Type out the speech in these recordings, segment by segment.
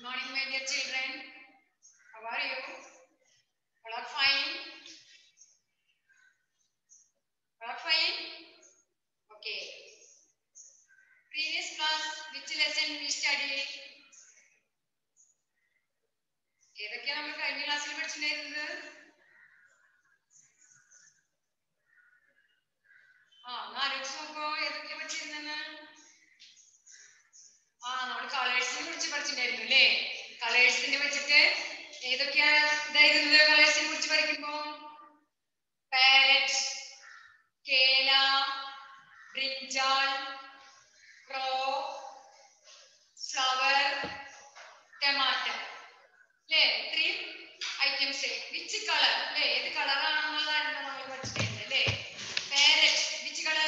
morning, my dear children. How are you? All are fine? All are fine? Okay. Previous class, which lesson we studied? ഏതൊക്കെയാ നമ്മൾ കഴിഞ്ഞ ക്ലാസ്സിൽ പഠിച്ചിട്ടുണ്ടായിരുന്നത് ആ ഒന്ന് ആലോചിച്ച് നോക്കോ ഏതൊക്കെയാ പഠിച്ചിരുന്നെന്ന് ആ നമ്മൾ കളേഴ്സിനെ കുറിച്ച് പഠിച്ചിട്ടുണ്ടായിരുന്നു അല്ലേ കളേഴ്സിനെ വെച്ചിട്ട് ഏതൊക്കെയാ ഇതായിരുന്നത് കളേഴ്സിനെ കുറിച്ച് പഠിക്കുമ്പോ പാരറ്റ് കേല ബ്രിഞ്ചാൾ ക്രോ ഫ്ലവർ ടമാറ്റോ അല്ലേ ഇത്രയും ഐറ്റംസ് വിച്ച് കളർ അല്ലേ ഏത് കളറാണെന്നുള്ളതായിരുന്നു നമ്മൾ പഠിച്ചിട്ടുണ്ടായിരുന്നത് അല്ലേ parrot which colour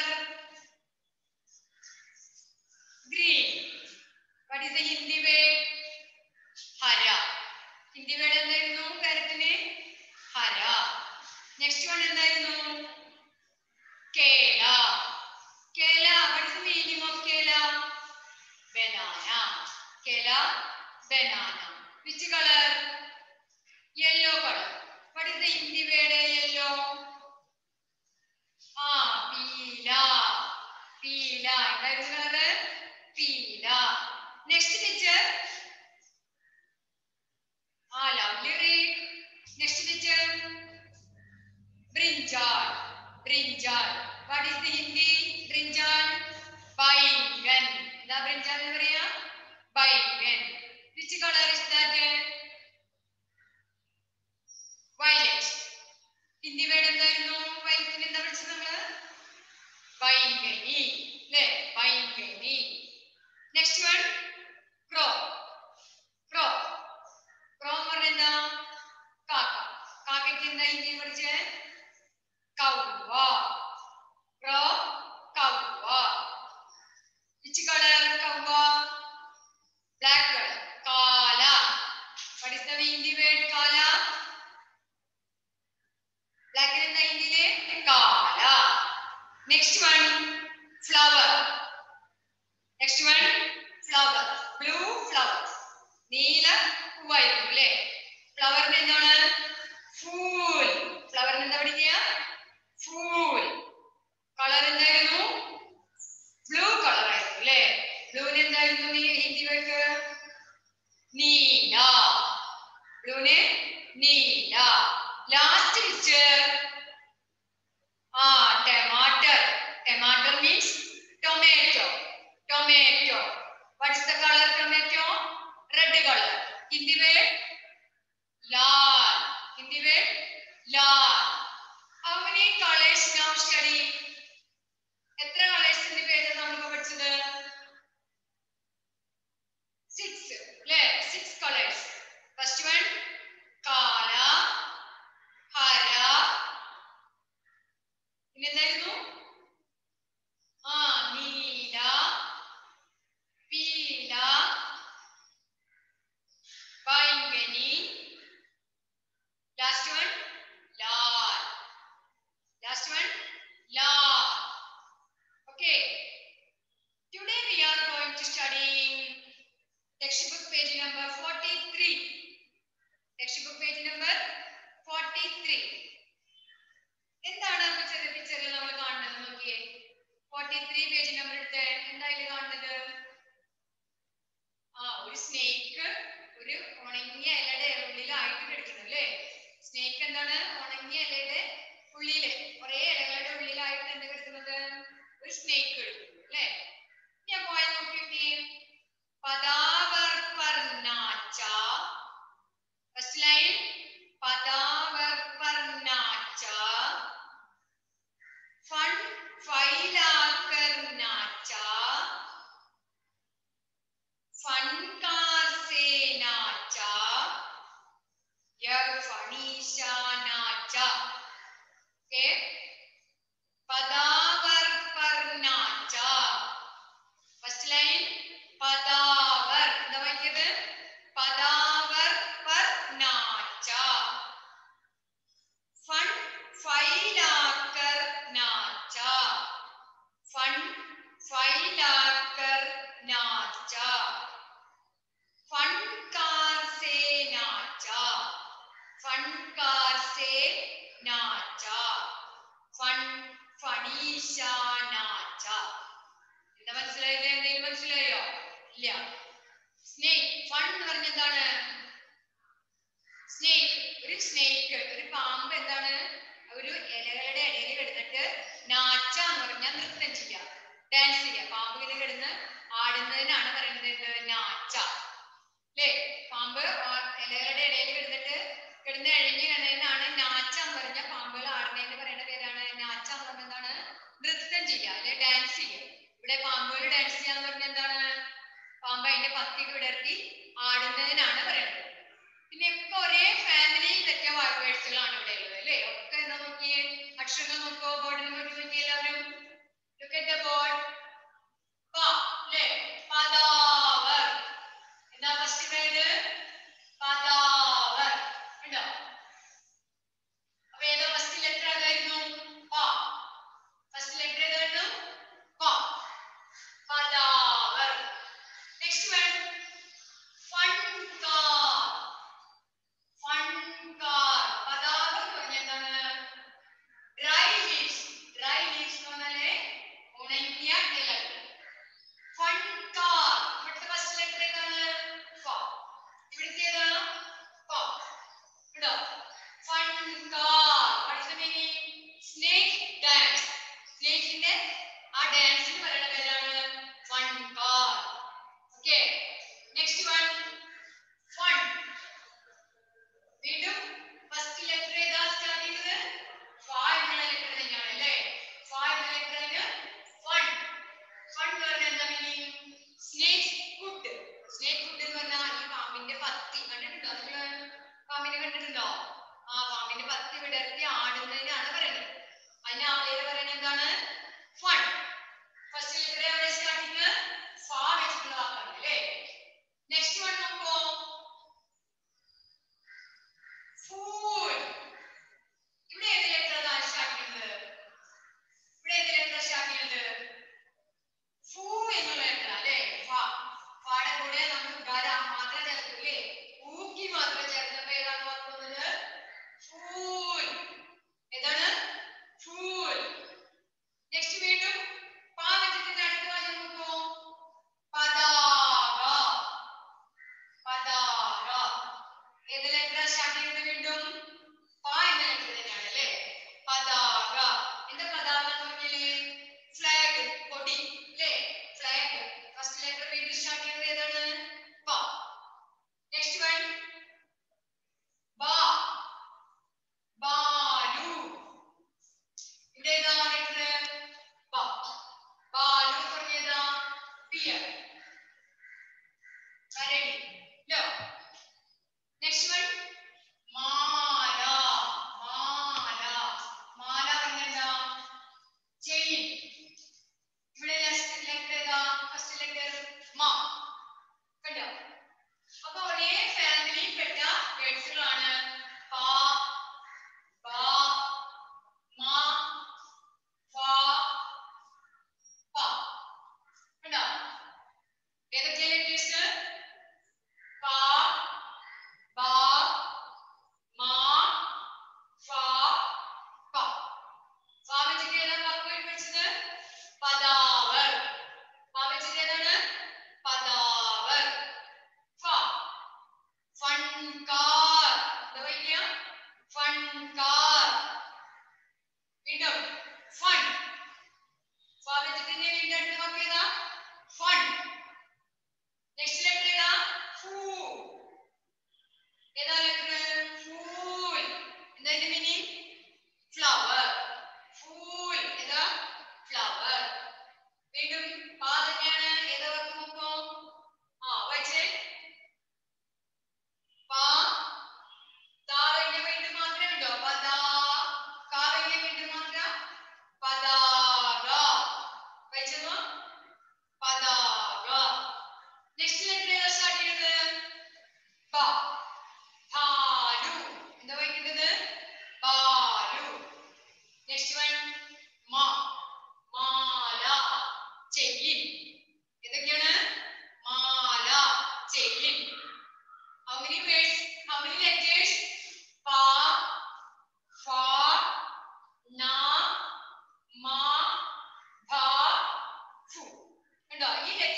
green What is the Hindi word? Hara. Hindi word എന്തായിരുന്നു പാരറ്റിന് ഹര നെക്സ്റ്റ് വൺ എന്തായിരുന്നു കേല കേല what is the meaning of കേല banana കേല banana which color yellow color what is the Hindi word yellow ആ പീല പീല എന്തായിരുന്നു കളറ് പീല നെക്സ്റ്റ് പിക്ചർ ആ lovely read next picture brinjal brinjal what is the Hindi brinjal ബൈഗൻ എന്താ ബ്രിഞ്ചാൾ എന്ന് പറയാ ബൈഗൻ which colour is that violet Hindi word എന്തായിരുന്നു വയലറ്റിന് എന്താ പഠിച്ചത് നമ്മള് ബൈങ്കനി അല്ലേ ബൈങ്കനി നെക്സ്റ്റ് വൺ ക്രോ ക്രോ ക്രോ എന്ന് പറഞ്ഞാൽ എന്താ കാക്ക കാക്കയ്ക്ക് എന്താ ഹിന്ദി പഠിച്ചേ കൗവ ക്രോ കൗവ വിച്ച് കളർ കൗവ ബ്ലാക്ക് കളർ കാല what is the Hindi word കാല ബ്ലാക്കിന് എന്താ ഹിന്ദിയില് കാല next one flower next one flower blue flower നീല പൂവായിരുന്നു അല്ലേ ഫ്ലവറിന് എന്താണ് ഫൂൽ ഫ്ലവറിന് എന്താ പഠിക്കുക ഫൂൽ കളർ എന്തായിരുന്നു ബ്ലൂ കളർ ആയിരുന്നു അല്ലേ ബ്ലൂവിന് എന്തായിരുന്നു നീ ഹിന്ദി വേക്ക് നീല ബ്ലൂന് നീല ലാസ്റ്റ് പിക്ചർ ആ ടമാറ്റർ ടമാറ്റർ means tomato tomato what is the colour tomato red colour Hindi word ലാൽ ഹിന്ദി വേർഡ് ലാൽ ഹൗ മെനി കളേഴ്സ് നാം സ്റ്റഡി എത്ര കളേഴ്സിന്റെ പേര് നമ്മളിപ്പോ പഠിച്ചത് സിക്സ് അല്ലേ സിക്സ് കളേഴ്സ് ഫസ്റ്റ് വൺ കാല ഹര പിന്നെന്തായിരുന്നു ആ നീല പീല ബൈങ്കനി ലാസ്റ്റ് വൺ ലാൽ ലാസ്റ്റ് വൺ ലാൽ okay today we are going to study textbook page number 43 textbook page number 43 എന്താണ് അപ്പൊ ചെറിയ പിക്ചറിൽ നമ്മൾ കാണുന്നത് നോക്കിയേ ഫോർട്ടി ത്രീ പേജ് നമ്പർ എടുത്ത് എന്താ ഇതിൽ കാണുന്നത് ആ ഒരു സ്നേക്ക് ഒരു ഉണങ്ങിയ ഇലയുടെ ഉള്ളിലായിട്ട് കിടക്കുന്നു അല്ലേ സ്നേക്ക് എന്താണ് ഉണങ്ങിയ ഇലയുടെ ഉള്ളില് കുറെ ഇലകളുടെ ഉള്ളിലായിട്ട് എന്താ കിടക്കുന്നത് ഒരു സ്നേക്ക് കിടക്കുന്നു അല്ലേ ഞാൻ പോയി നോക്കിയൊക്കെ പദാവർപ്പർണാച്ച ഫസ്റ്റ് ലൈൻ പദാവർപ്പർണാച്ച ഫൺ ഫൈലാക്കർനാച്ച ഫൺകാർസേനാച്ച യഫണീശാനാച്ച ഓക്കേ പദാവർപ്പർണാച്ച ഫസ്റ്റ് ലൈൻ പദാവർ എന്താ വായിക്കത് പദാവർ പർണാച്ച ഫൺ ഫൈലാക്കർ നാച്ച ഫൺ ഫൈലാക്കർ നാച്ച ഫൺ കാ നാച്ച ഫൺ ഫണീഷ നാച്ച എന്താ മനസ്സിലായില്ലേ എന്തെങ്കിലും മനസ്സിലായോ ഇല്ല സ്നേക് ഫൺ എന്ന് പറഞ്ഞ എന്താണ് സ്നേക് ഒരു സ്നേക്ക് ഒരു പാമ്പ് എന്താണ് ഒരു ഇലകളുടെ ഇടയിൽ കിടന്നിട്ട് നാച്ച എന്ന് പറഞ്ഞാൽ നൃത്തം ചെയ്യുക ഡാൻസ് ചെയ്യുക പാമ്പ് ഇങ്ങനെ കിടന്ന് ആടുന്നതിനാണ് പറയുന്നത് എന്ത് നാച്ച അല്ലേ പാമ്പ് ആ ഇലകളുടെ ഇടയിൽ കിടന്നിട്ട് കിടന്ന് എഴിഞ്ഞ് കിടന്നതിനാണ് നാച്ച എന്ന് പറഞ്ഞ പാമ്പുകൾ ആടുന്നതിന് പറയുന്ന പേരാണ് നാച്ച എന്ന് പറഞ്ഞ എന്താണ് നൃത്തം ചെയ്യുക അല്ലെ ഡാൻസ് ചെയ്യുക ഇവിടെ പാമ്പുകൾ ഡാൻസ് ചെയ്യാന്ന് പറഞ്ഞ എന്താണ് പാമ്പ് അതിന്റെ പത്തിക്ക് വിടർത്തി ആടുന്നതിനാണ് പറയുന്നത് പിന്നെ ഒക്കെ ഒരേ ഫാമിലിയിൽ പറ്റിയ വേഴ്സുകളാണ് ഇവിടെ ഉള്ളത് അല്ലേ ഒക്കെ എന്താ നോക്കിയേ അക്ഷരങ്ങൾ നോക്കോ ബോർഡിൽ നോക്കി നോക്കിയേ എല്ലാവരും ലുക്ക് അറ്റ് ദ ബോർഡ് പ അല്ലേ പദാവർ എന്താ ഫസ്റ്റ് പേര് പദാവർ ഉണ്ടോ അപ്പൊ ഏതാ ഫസ്റ്റ് ലെറ്റർ ഏതായിരുന്നു പ ഫസ്റ്റ് ലെറ്റർ ഏതായിരുന്നു പ പദാവർ നെക്സ്റ്റ് വൺ ഫൺകാർ ഫൺകാർ പദാവർ എന്ന് പറഞ്ഞാൽ എന്താണ് ഡ്രൈ ലീവ്സ് ഡ്രൈ ലീവ്സ് എന്ന് പറഞ്ഞാല് ഉണങ്ങിയ ഇലകൾ ഫൺകാർ ഇവിടുത്തെ ഫസ്റ്റ് ലെറ്റർ ഏതാണ് ഫ ഇവിടുത്തെ ഏതാണ് പ കേട്ടോ ഫൺകാർ what is the meaning snake dance സ്നേക്കിന്റെ ആ ഡാൻസിന് പറയുന്ന പേരാണ് ഫൺകാർ ഓക്കെ നെക്സ്റ്റ് വൺ ഫൺ വീണ്ടും ഫസ്റ്റ് ലെറ്റർ ഏതാ സ്റ്റാർട്ട് ചെയ്യുന്നത് ഫ എന്നുള്ള ലെറ്റർ തന്നെയാണ് അല്ലേ ഫ എന്ന ലെറ്ററിന് ഫൺ ഫൺ എന്ന് പറഞ്ഞാൽ എന്താ meaning snake food snake food എന്ന് പറഞ്ഞാൽ ഈ പാമ്പിന്റെ പത്തി കണ്ടിട്ടുണ്ടോ നിങ്ങള് പാമ്പിനെ കണ്ടിട്ടുണ്ടോ ആ പാമ്പിന്റെ പത്തി വിടർത്തി ആടുന്നതിനാണ് പറയുന്നത് അതിന് ആളുകൾ പറയുന്നത് എന്താണ് ഫൺ ഫസ്റ്റ് ലെറ്റർ എവിടെ സ്റ്റാർട്ടിങ് ഫ വെച്ചിട്ടുള്ള വാക്കാണ് അല്ലേ നെക്സ്റ്റ് വൺ നോക്കോ ഫൂൾ ഇവിടെ ഏത് ലെറ്റർ ആണ് സ്റ്റാർട്ട് ചെയ്യുന്നത് ഇവിടെ ഏത് ലെറ്റർ സ്റ്റാർട്ട് ചെയ്യുന്നത് ഫൂ എന്നുള്ള ലെറ്റർ അല്ലേ ഫ ഫാടെ കൂടെ നമ്മൾ ഗര മാത്രം ചേർക്കില്ലേ ഊക്കി മാത്രം ചേർത്തപ്പോ ഏതാണ് വാക്ക് വന്നത് ഫൂൾ ഏതാണ് ഫൂൾ നെക്സ്റ്റ് വീണ്ടും പാ വെച്ചിട്ട് അടുത്ത വാചകം നോക്കൂ പതാക പതാക ഏത് ലെറ്റർ സ്റ്റാർട്ട് ചെയ്യുന്നത് വീണ്ടും പ എന്ന ലെറ്റർ തന്നെയാണ് അല്ലേ പതാക എന്താ പതാക എന്ന് പറഞ്ഞാല് ഫ്ലാഗ് കൊടി അല്ലേ ഫ്ലാഗ് ഫസ്റ്റ് ലെറ്റർ വീണ്ടും സ്റ്റാർട്ട് ചെയ്യുന്നത് ഏതാണ് പ നെക്സ്റ്റ് വൺ ബാ ബാലു ഇവിടെ ഏതാ ലെറ്റർ ബ ബാലു എന്ന് പറഞ്ഞേതാ ബിയർ കരടി ലോ നെക്സ്റ്റ് വൺ മാല മാല മാല പറഞ്ഞെന്താ ചെയിൻ ഇവിടെ ലെറ്റർ ഏതാ ഫസ്റ്റ് ലെറ്റർ മാ കണ്ടോ അപ്പൊ ഒരേ ഫാമിലിയിൽ പെട്ട വേർഡ്സുകളാണ് പ ബ മ ഫ പ കണ്ടോ ഏതൊക്കെയാ ലെറ്റേഴ്സ്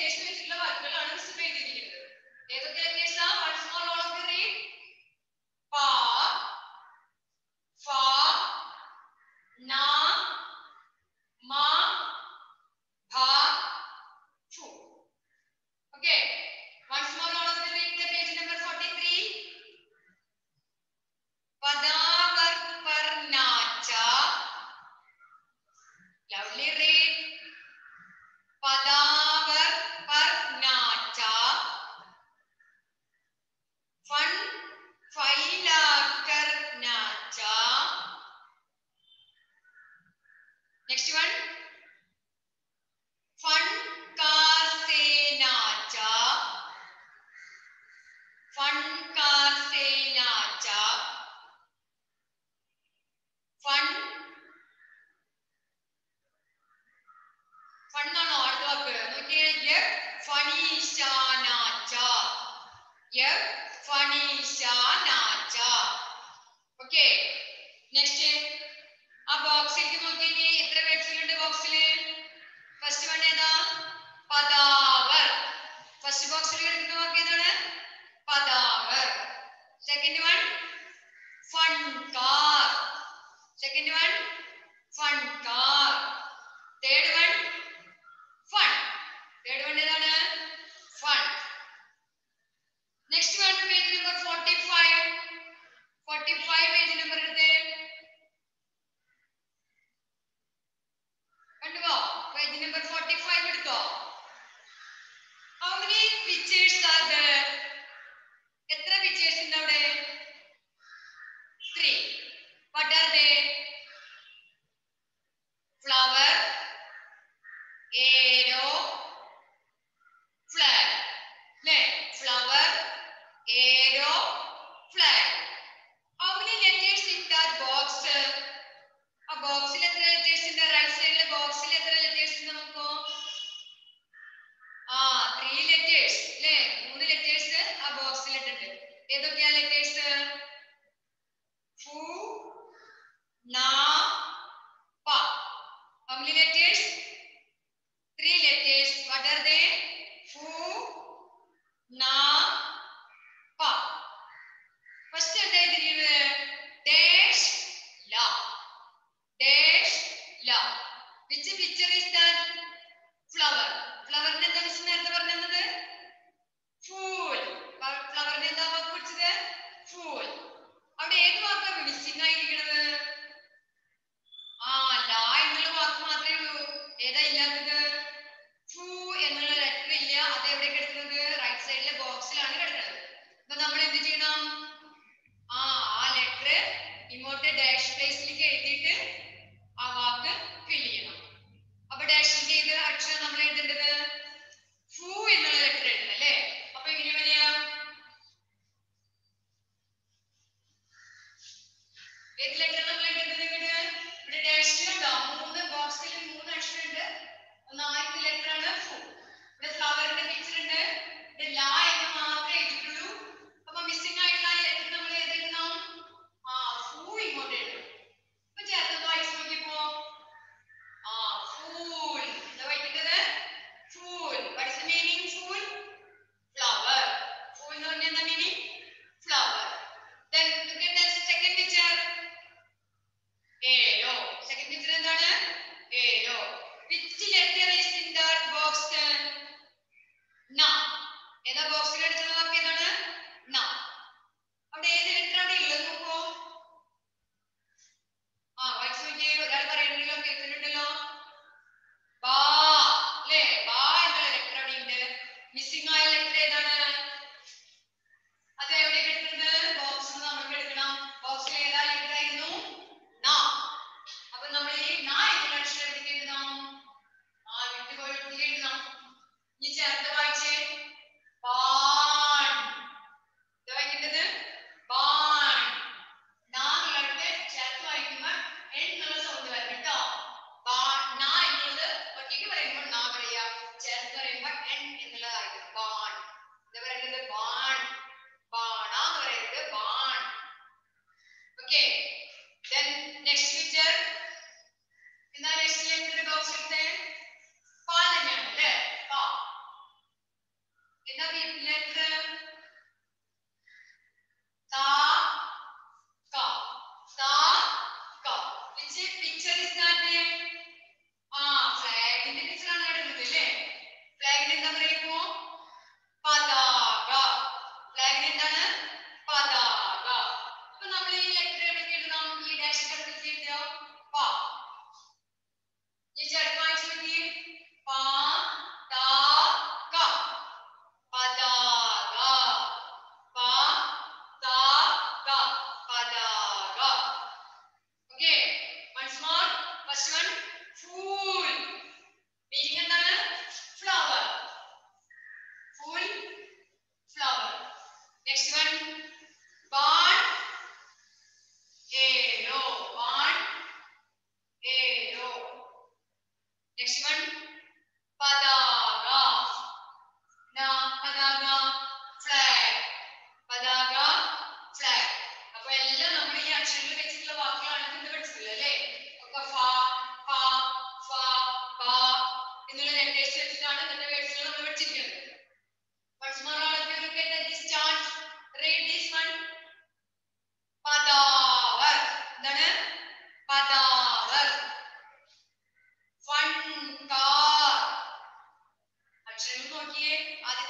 ലെറ്റേഴ്സ് വെച്ചിട്ടുള്ള വാക്കുകളാണ് മിസ് എഴുതിയിരിക്കുന്നത് ഏതൊക്കെ ലെറ്റേഴ്സാ once more all of read പ ഫ ന മ ഭ ഫു Okay. Once more, all of you read the page number 43. Padavar Parnacha. Loudly read. Padavar Parnacha. Fun Failakar Nacha. Next one. Fun car se nacha. Fun car se nacha. Fun. Fun ആണോ അടുത്ത വാക്ക് നോക്കിയേ യഹ് ഫണീഷ നാച്ച യഹ് ഫണീഷ നാച്ച okay next ആ ബോക്സിലേക്ക് നോക്കിയേ എത്ര വേർഡ്സിലുണ്ട് ബോക്സില് first one ഏതാ പദാവർ first ബോക്സിൽ കിടക്കുന്ന വാക്ക് ഏതാണ് പദാവർ സെക്കൻഡ് വൺ ഫൺകാർ സെക്കൻഡ് വൺ ഫൺകാർ തേർഡ് വൺ ഫൺ തേർഡ് വൺ ഏതാണ് ഫൺ next one page number forty five forty five page number എടുത്തേ കണ്ടുവോ പേജ് നമ്പർ ഫോർട്ടി ഫൈവ് എടുത്തോ how many pictures are there എത്ര പിക്ചേഴ്സ് ഉണ്ട് അവിടെ three what are they flower arrow flag അല്ലേ flower arrow flag how many letters in that box ആ ബോക്സിൽ എത്ര ലെറ്റേഴ്സ് ഉണ്ട് റൈറ്റ് സൈഡിലെ ബോക്സിൽ എത്ര ലെറ്റേഴ്സ് ഉണ്ട് നോക്കൂ ആ ത്രീ ലെറ്റേഴ്സ് അല്ലേ മൂന്ന് ലെറ്റേഴ്സ് ആ ബോക്സിൽ ഇട്ടിട്ടുണ്ട് ഏതൊക്കെയാ ലെറ്റേഴ്സ് ഫു നാ പ how many letters three letters what are they fu na pa first എന്താ എഴുതിയിരിക്കുന്നത് dash la dash la which picture is that flower ഫ്ലവറിന് എന്താ മിസ് നേരത്തെ പറഞ്ഞത് ഫൂൽ ഫ്ലവറിന് എന്താ വാക്ക് പിടിച്ചത് ഫൂൽ അവിടെ ഏത് വാക്കാണ് മിസ്സിംഗ് ആയിരിക്കണത് ആ ലാ എന്നുള്ള വാക്ക് മാത്രമേ ഉള്ളൂ ഏതാ ഇല്ലാത്തത് ഫൂ എന്നുള്ള ലെറ്റർ ഇല്ല അത് എവിടെ കിടക്കുന്നത് റൈറ്റ് സൈഡിലെ ബോക്സിലാണ് കിടക്കുന്നത് അപ്പൊ നമ്മൾ എന്ത് ചെയ്യണം ആ ആ ലെറ്റർ ഇങ്ങോട്ട് ഡാഷ് പ്ലേസിലേക്ക് എഴുതിയിട്ട് ആ വാക്ക് ഫിൽ ചെയ്യണം അപ്പൊ ഡാഷിൽ ചെയ്ത് അക്ഷരം നമ്മൾ എഴുതേണ്ടത് ഫൂ എന്നുള്ള ലെറ്റർ എഴുതണം അല്ലേ അപ്പൊ എങ്ങനെ വരിക ഏത് ലെറ്റർ നമ്മൾ എഴുതുന്നത് ഇങ്ങോട്ട് ഇവിടെ ഡാഷിലുണ്ടോ മൂന്ന് ബോക്സിൽ മൂന്ന് അക്ഷരം ഉണ്ട് ഒന്നാമത്തെ ലെറ്റർ ആണ് ഫൂ ഇവിടെ ഫ്ലവറിന്റെ പിക്ചർ ഉണ്ട് ഇവിടെ ലാ എന്ന് മാത്രമേ എഴുതിയിട്ടുള്ളൂ അപ്പൊ മിസ്സിംഗ് ആയിട്ടുള്ള ലെറ്റർ നമ്മൾ ഏത് എഴുതണം ആ ഫൂ ഇങ്ങോട്ട് എഴുതണം അപ്പൊ ചേർത്ത് വായിച്ചു നോക്കിയപ്പോ ആ ഫൂൾ എന്താ വായിക്കേണ്ടത് ഫൂൾ വാട്ട് ഇസ് ദ മീനിങ് ഫൂൾ ഫ്ലവർ ഫൂൾ എന്ന് പറഞ്ഞാൽ എന്താ meaning flower then look at the second picture arrow second picture എന്താണ് arrow which letter is in that box ന ഏതാ ബോക്സിൽ എടുക്കുന്ന വാക്ക് ഏതാണ് ന അവിടെ ഏത് ലെറ്റർ അവിടെ ഉള്ളത് നോക്കൂ ആ വായിച്ചു നോക്കിയേ ഒരാൾ പറയുന്നുണ്ടല്ലോ കേൾക്കുന്നുണ്ടല്ലോ ബാ അല്ലേ ബാ എന്നുള്ള ലെറ്റർ അവിടെ ഉണ്ട് മിസ്സിംഗ് ആയ ലെറ്റർ ഏതാണ് അത് എവിടെ കിടക്കുന്നത് ബോക്സിൽ നമ്മൾ എടുക്കണം ബോക്സിൽ ഏതാ ലെറ്റർ ആയിരുന്നു ന അപ്പൊ നമ്മൾ ഈ ന എന്നുള്ള അക്ഷരം എവിടെ എഴുതണം ആ വിട്ടുപോയി എഴുതണം ഇനി ചേർത്ത് വായിച്ചേ ബാൺ ഇത് വായിക്കേണ്ടത് ബാൺ നാ എന്നുള്ളത് ചേർത്ത് വായിക്കുമ്പോൾ എൻ എന്നുള്ള സൗണ്ട് വരണം കേട്ടോ ബാ നാ എന്നുള്ളത് ഒറ്റയ്ക്ക് പറയുമ്പോൾ നാ പറയാ ചേർത്ത് പറയുമ്പോൾ എൻ എന്നുള്ളതായിരിക്കും ബാൺ ഇത്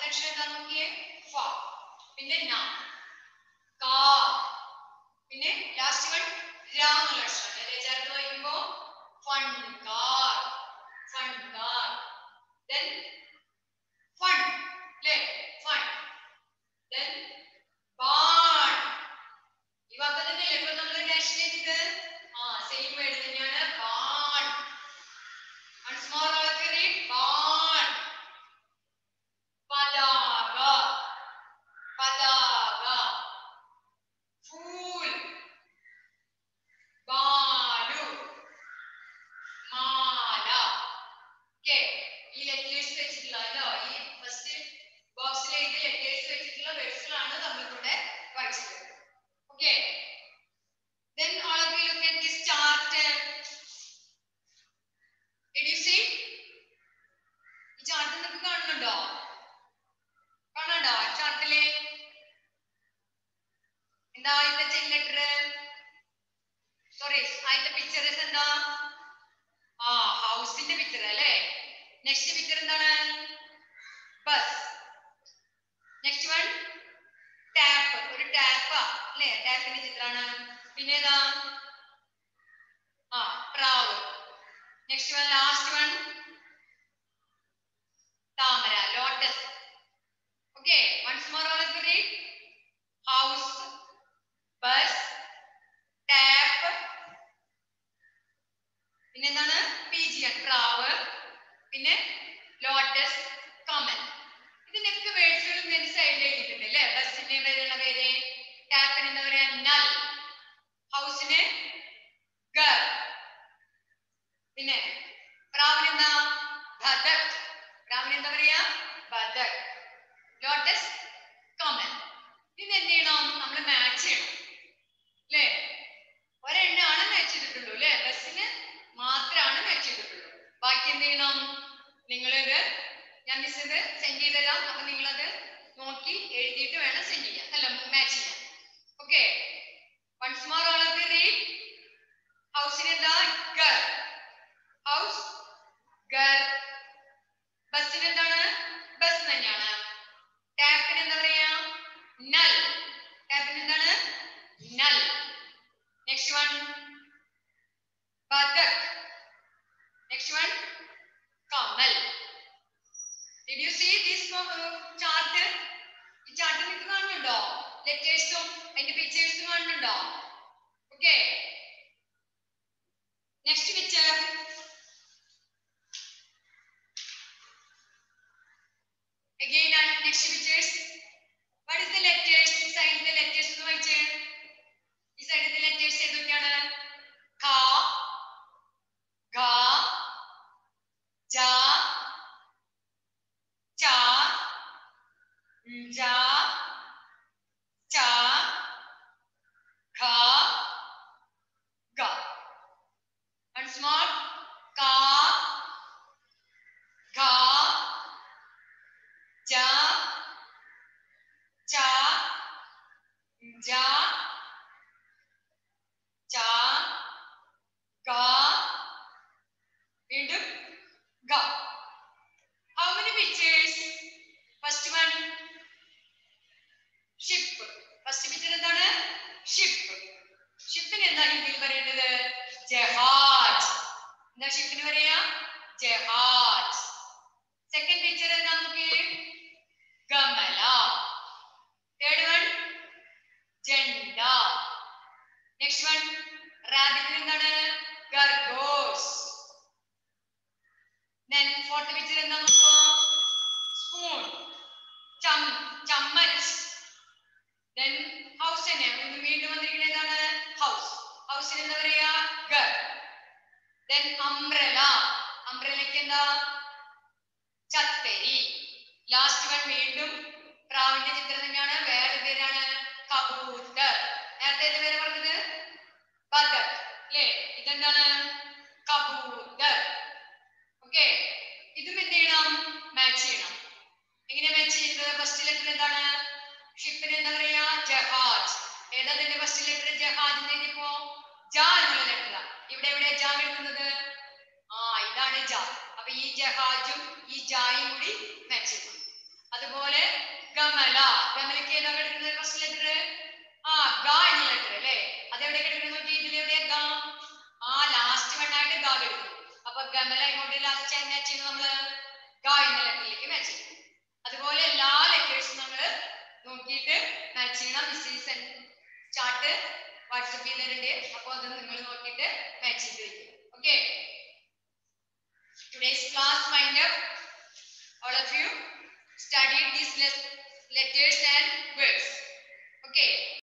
അക്ഷരം എന്താ നോക്കിയേ ഫ പിന്നെ ന കാ പിന്നെ ലാസ്റ്റ് വൺ രാ എന്നുള്ള അക്ഷരമാണ് അല്ലേ ചേർത്ത് വായിക്കുമ്പോ ഫൺ കാർ ഫൺ കാർ ദെൻ ഫൺ അല്ലേ ഫൺ ദെൻ ബാൺ ഈ വാക്ക് തന്നെയല്ലേ ഇപ്പൊ നമ്മൾ ഡാഷ് ചെയ്തത് ആ സെയിം വേർഡ് തന്നെയാണ് ബാൺ once more all of you read ബാൺ പതാക പതാക ഫൂൽ ബാലു മാല ഓക്കെ ഈ ലെറ്റേഴ്സ് വെച്ചിട്ടുള്ള അല്ലോ ഈ ഫസ്റ്റ് ബോക്സിൽ എഴുതിയ ലെറ്റേഴ്സ് വെച്ചിട്ടുള്ള വേർഡ്സിലാണ് നമ്മളിവിടെ വായിച്ചത് okay then all of you look at this chart did you see ഈ ചാർട്ട് നിങ്ങൾക്ക് കാണുന്നുണ്ടോ കാണുന്നുണ്ടോ ചാർട്ടില് എന്താ ആദ്യത്തെ ലെറ്റർ സോറി ആദ്യത്തെ പിക്ചർ എന്താ ആ ഹൗസിന്റെ പിക്ചർ അല്ലേ നെക്സ്റ്റ് പിക്ചർ എന്താണ് ബസ് നെക്സ്റ്റ് വൺ ടാപ്പ് ഒരു ടാപ്പ് അല്ലേ ടാപ്പിന്റെ ചിത്രമാണ് പിന്നെ ഏതാ ആ പ്രാവ് നെക്സ്റ്റ് വൺ ലാസ്റ്റ് വൺ താമര lotus okay once more all of read house bus tap പിന്നെ എന്താണ് പീജിയൻ പ്രാവ് പിന്നെ ലോട്ടസ് കമൽ ഇതിനൊക്കെ വേർഡ്സുകൾ ഇങ്ങനെ സൈഡിൽ എഴുതിയിട്ടുണ്ട് അല്ലേ ബസ്സിന്റെ പേരുള്ള പേര് ടാപ്പിന് എന്താ പറയാ നൽ ഹൗസിന് ഗർ പിന്നെ പ്രാവിന് എന്താ ഭദക് പ്രാവിന് എന്താ പറയാ ഭദക് ലോട്ടസ് കമൽ ഇത് എന്ത് ചെയ്യണം നമ്മൾ മാച്ച് ചെയ്യണം അല്ലേ ഒരെണ്ണാണ് മാച്ച് ചെയ്തിട്ടുള്ളൂ അല്ലേ ബസ്സിന് മാത്രമാണ് മാച്ച് ചെയ്തിട്ടുള്ളൂ ബാക്കി എന്ത് ചെയ്യണം നിങ്ങളിത് ഞാൻ മിസ് ഇത് സെൻഡ് ചെയ്ത് തരാം അപ്പൊ നിങ്ങളത് നോക്കി എഴുതിയിട്ട് വേണം സെൻഡ് ചെയ്യാൻ അല്ല മാച്ച് ചെയ്യാൻ okay once more all of read ഹൗസിന് എന്താ ഗർ ഹൗസ് ഗർ ബസ്സിന് എന്താണ് ബസ് തന്നെയാണ് ടാപ്പിന് എന്താ പറയാ നൽ ടാപ്പിന് എന്താണ് നൽ നെക്സ്റ്റ് വൺ ബദക് നെക്സ്റ്റ് വൺ കമൽ Did you see this uh, chart? ഈ ചാർട്ട് നിങ്ങൾക്ക് കാണുന്നുണ്ടോ ലെറ്റേഴ്സും അതിന്റെ പിക്ചേഴ്സും കാണുന്നുണ്ടോ okay next picture again and next pictures what is the letters side the letters എന്ന് വായിച്ചേ ഈ സൈഡിലെ ലെറ്റേഴ്സ് ഏതൊക്കെയാണ് ക ഗ ജ ച ജ ച ഖ ഗ once more ka gha ja cha ja cha ga വീണ്ടും ga how many pictures first one ship first picture എന്താണ് ഷിപ്പ് ഷിപ്പിന് എന്താ ഹിന്ദിയിൽ പറയുന്നത് ജഹാജ് എന്താ ഷിപ്പിന് പറയാ ജഹാജ് സെക്കൻഡ് പിക്ചർ എന്താ നോക്കിയേ ഗമല തേർഡ് വൺ ജെണ്ട നെക്സ്റ്റ് വൺ റാബിറ്റിന് എന്താണ് ഗർഗോസ് then ഫോർത്ത് പിക്ചർ എന്താ നോക്കുക സ്പൂൺ ചം ചമ്മച്ച് then ഹൗസ് തന്നെ വീണ്ടും വീണ്ടും വന്നിരിക്കുന്നത് ഏതാണ് ഹൗസ് ഹൗസിന് എന്താ പറയാ ഗർ then അംബ്രല അംബ്രലയ്ക്ക് എന്താ ചത്തരി ലാസ്റ്റ് വൺ വീണ്ടും പ്രാവിന്റെ ചിത്രം തന്നെയാണ് വേറെ പേരാണ് കബൂത്തർ നേരത്തെ ഏത് പേര് പറഞ്ഞത് ബദക് അല്ലേ ഇതെന്താണ് കബൂത്തർ ഓക്കെ ഇതും എന്ത് ചെയ്യണം മാച്ച് ചെയ്യണം എങ്ങനെ മാച്ച് ചെയ്യുന്നത് ഫസ്റ്റ് ലെറ്റർ എന്താണ് ഷിപ്പിന് എന്താ പറയാ ജഹാജ് ഏതാ ഇതിന്റെ ഫസ്റ്റ് ലെറ്റർ ജഹാജിന്റെ ഇപ്പോ ജ എന്നുള്ള ലെറ്റർ ഇവിടെ എവിടെ ജാ എടുക്കുന്നത് ആ ഇതാണ് ജ അപ്പൊ ഈ ജഹാജും ഈ ജായും കൂടി മാച്ച് ചെയ്യണം അതുപോലെ ഗമല ഗമലക്ക് ഏതാ കിടക്കുന്നത് ഫസ്റ്റ് ലെറ്റർ ആ ഗ എന്ന ലെറ്റർ അല്ലേ അതെവിടെ കിടക്കുന്നത് നോക്കി ഇതിലെവിടെയാ ഗ ആ ലാസ്റ്റ് വണ്ണായിട്ട് ഗ കിടക്കുന്നു അപ്പൊ ഗമല ഇങ്ങോട്ട് ലാസ്റ്റ് മാച്ച് ചെയ്യുന്നത് നമ്മള് ഗ എന്ന ലെറ്ററിലേക്ക് മാച്ച് ചെയ്യും അതുപോലെ എല്ലാ ലെറ്റേഴ്സും നമ്മൾ നോക്കിയിട്ട് മാച്ച് ചെയ്യണം മിസ്സീസ് ചാർട്ട് വാട്സപ്പ് ചെയ്തിട്ടുണ്ട് അപ്പോൾ അത് നിങ്ങൾ നോക്കിയിട്ട് മാച്ച് ചെയ്ത് വയ്ക്കും okay today's class mind up all of you studied these le- letters and words okay